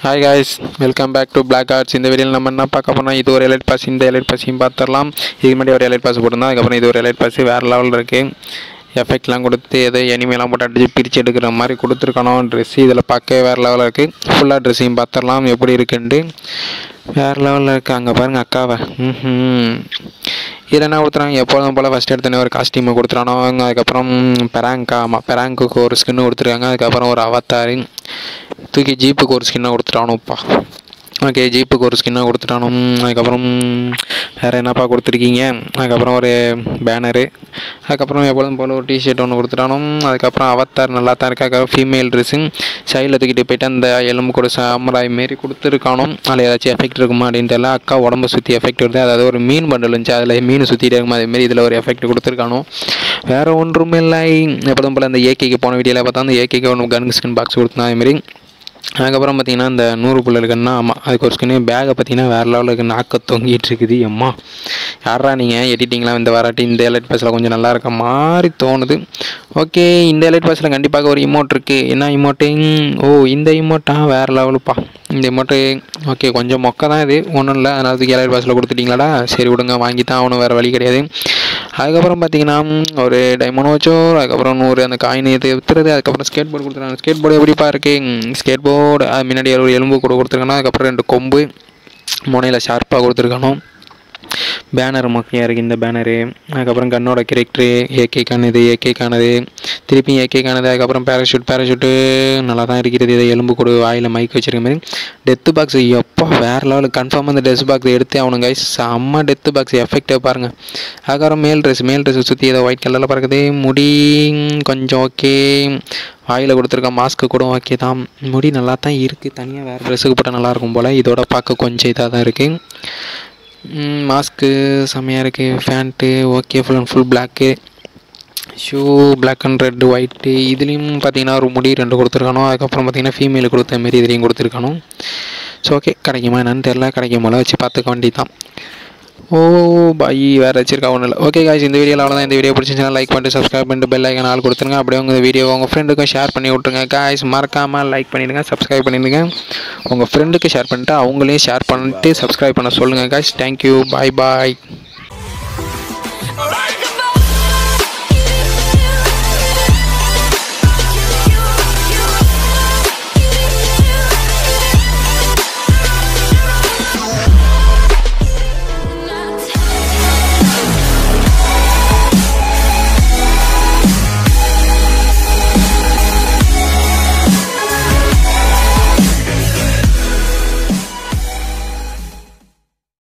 hi guys welcome back to black arts இந்த வீடியோவில் நம்ம என்ன பார்க்க போனால் இது ஒரு எலைட் பாஸ் இந்த எலைட் பாஸையும் பார்த்துடலாம் இதுக்கு முன்னாடி ஒரு எலைட் பாஸ் போட்டிருந்தோம் அதுக்கப்புறம் இது ஒரு எலைட் பாஸ் வேறு லெவலில் இருக்குது எஃபெக்ட்லாம் கொடுத்து ஏதோ எனிமைலாம் போட்டு அடிச்சு பிரித்து எடுக்கிற மாதிரி கொடுத்துருக்கணும் ட்ரெஸ்ஸு இதில் பார்க்க வேறு லெவலில் இருக்குது ஃபுல்லாக ட்ரெஸ்ஸையும் பார்த்துடலாம் எப்படி இருக்குன்ட்டு வேறு லெவலில் இருக்குது அங்கே பாருங்கள் அக்காவை ம் இதில் என்ன கொடுத்துறாங்க எப்போதும் போல் ஃபஸ்ட் எடுத்தோன்னே ஒரு காஸ்டியூமை கொடுத்துறானோ அதுக்கப்புறம் பெராங்க் ஆமாம் பெராங்குக்கு ஒரு ஸ்கின்னு கொடுத்துருக்காங்க அதுக்கப்புறம் ஒரு அவத்தாரு தூக்கி ஜீப்புக்கு ஒரு ஸ்கின்னை கொடுத்துட்டானுப்பா ஓகே ஜீப்புக்கு ஒரு ஸ்கின்னை கொடுத்துட்டானும் அதுக்கப்புறம் வேறு என்னப்பா கொடுத்துருக்கீங்க அதுக்கப்புறம் ஒரு பேனரு அதுக்கப்புறம் எப்பொழுதும் போல் ஒரு டிஷர்ட் ஒன்று கொடுத்துட்டானும் அதுக்கப்புறம் அவத்தார் நல்லா தான் இருக்கா ஃபீமேல் ட்ரெஸ்ஸு சைடில் தூக்கிட்டு போயிட்டு அந்த எலும்பு கூட சாமராய் மாரி கொடுத்துருக்கானும் அதில் ஏதாச்சும் எஃபெக்ட் இருக்குமா அப்படின்னு தெரியல அக்கா உடம்பு சுற்றி எஃபெக்ட் வருது அதாவது ஒரு மீன் பண்டல் இருந்துச்சு அதில் மீன் சுற்றிட்டே இருக்குமா அதேமாரி இதில் ஒரு எஃபெக்ட் கொடுத்துருக்கானோ வேறு ஒன்றும் இல்லை எப்போதும் போல் அந்த ஏகேக்கு போன வீடியோவில் பார்த்தா அந்த ஏகேக்கு ஒன்று கன் ஸ்கின் பாக்ஸ் கொடுத்தான் அதேமாரி அதுக்கப்புறம் பார்த்தீங்கன்னா இந்த நூறு புள்ள இருக்குன்னா ஆமாம் அதுக்கு ஒரு ஸ்கின்னு பேகை பார்த்தீங்கன்னா வேறு லெவலில் இருக்குது நாக்க தொங்கிட்டு இருக்குது அம்மா யாரா நீங்கள் எடிட்டிங்லாம் இந்த வராட்டி இந்த எலைட் பாஸில் கொஞ்சம் நல்லா இருக்க மாதிரி தோணுது ஓகே இந்த எலைட் பாஸில் கண்டிப்பாக ஒரு இமோட் இருக்குது என்ன இமோட்டு ஓ இந்த இமோட்டா வேறு லெவலுப்பா இந்த இமோட்டு ஓகே கொஞ்சம் மொக்க தான் இது ஒன்றும் இல்லை அதனால தூக்கி எலைட் பாஸில் கொடுத்துட்டீங்களாடா சரி விடுங்க வாங்கி தான் ஆகணும் வேறு வழி கிடையாது அதுக்கப்புறம் பார்த்தீங்கன்னா ஒரு டைமண்ட் வச்சோ அதுக்கப்புறம் நூறு அந்த காயின் இது விற்றுறது அதுக்கப்புறம் ஸ்கேட் போர்டு கொடுத்துருக்காங்க ஸ்கேட் போர்டு எப்படிப்பா இருக்கு ஸ்கேட் போர்டு அது முன்னாடி ஒரு எலும்பு கூட கொடுத்துருக்காங்க அதுக்கப்புறம் ரெண்டு கொம்பு முனையில் ஷார்ப்பாக கொடுத்துருக்கணும் பேனர் மொக்கையாக இருக்குது இந்த பேனரு அதுக்கப்புறம் கண்ணோட கேரக்டரு ஏகேக்கானது ஏகேக்கானது திருப்பி ஏகேக்கானது அதுக்கப்புறம் பேராஷூட் பேராஷூட்டு நல்லா தான் இருக்கிறது இதை எலும்பு கொடு வாயில் மைக் வச்சிருக்க மாதிரி டெத்து பாக்ஸ் எப்போ வேறு லெவலில் கன்ஃபார்ம் அந்த டெத் பாக்ஸ் எடுத்தே ஆகணும் கைஸ் செம்ம டெத்து பாக்ஸ் எஃபெக்டாக பாருங்கள் அதுக்கப்புறம் மேல் ட்ரெஸ் மேல் ட்ரெஸ் சுற்றி ஏதோ ஒயிட் கலரில் பறக்குது முடி கொஞ்சம் ஓகே வாயில் கொடுத்துருக்க மாஸ்க்கு கூட ஓகே தான் முடி நல்லா தான் இருக்குது தனியாக வேறு ட்ரெஸ்ஸுக்கு போட்டால் நல்லாயிருக்கும் போல் இதோட பார்க்க கொஞ்சம் இதாக தான் இருக்குது மாஸ்க்கு செம்மையாக இருக்குது pant okay full and full black shoe black and red white இதுலேயும் பார்த்தீங்கன்னா ஒரு முடி ரெண்டு கொடுத்துருக்கானோ அதுக்கப்புறம் பார்த்தீங்கன்னா ஃபீமேலுக்கு கொடுத்த மாரி இதுலேயும் கொடுத்துருக்கானோ ஸோ ஓகே கிடைக்குமா என்னன்னு தெரில கிடைக்கும் போல வச்சு பார்த்துக்க வேண்டியதான் ஓ பாய் வேறு வச்சிருக்கா ஒன்றும் இல்லை ஓகே காய்ச்சி இந்த வீடியோவில் அவ்வளோதான் இந்த வீடியோ பிடிச்சிருந்துச்சுன்னா லைக் பண்ணிட்டு சப்ஸ்கிரைப் பண்ணிட்டு பெல் ஐக்கன் ஆள் கொடுத்துருங்க அப்படியே உங்கள் வீடியோ உங்கள் ஃப்ரெண்டுக்கும் ஷேர் பண்ணி விட்ருங்க காய்ஸ் மறக்காமல் லைக் பண்ணிடுங்க சப்ஸ்கிரைப் பண்ணிடுங்க உங்கள் ஃப்ரெண்டுக்கு ஷேர் பண்ணிட்டு அவங்களையும் ஷேர் பண்ணிட்டு சப்ஸ்கிரைப் பண்ண சொல்லுங்கள் காய்ஸ் தேங்க்யூ பாய் பாய்